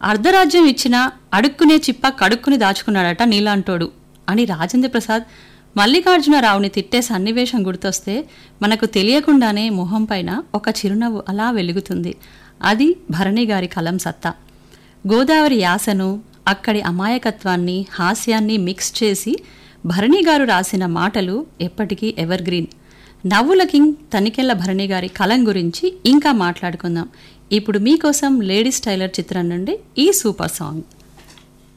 అర్ధరాజ్యం ఇచ్చినా అడుక్కునే చిప్ప కడుక్కుని దాచుకున్నాడట నీలాంటోడు అని రాజేంద్ర ప్రసాద్ మల్లికార్జునరావుని తిట్టే సన్నివేశం గుర్తొస్తే మనకు తెలియకుండానే మొహం పైన ఒక చిరునవ్వు అలా వెలుగుతుంది అది భరణి గారి కలం సత్తా గోదావరి యాసను అక్కడి అమాయకత్వాన్ని హాస్యాన్ని మిక్స్ చేసి భరణి గారు రాసిన మాటలు ఎప్పటికీ ఎవర్ గ్రీన్ నవ్వుల కింగ్ తనికెళ్ల భరణి గారి కలం గురించి ఇంకా మాట్లాడుకుందాం ఇప్పుడు మీకోసం లేడీస్ టైలర్ చిత్రం నుండి ఈ సూపర్ సాంగ్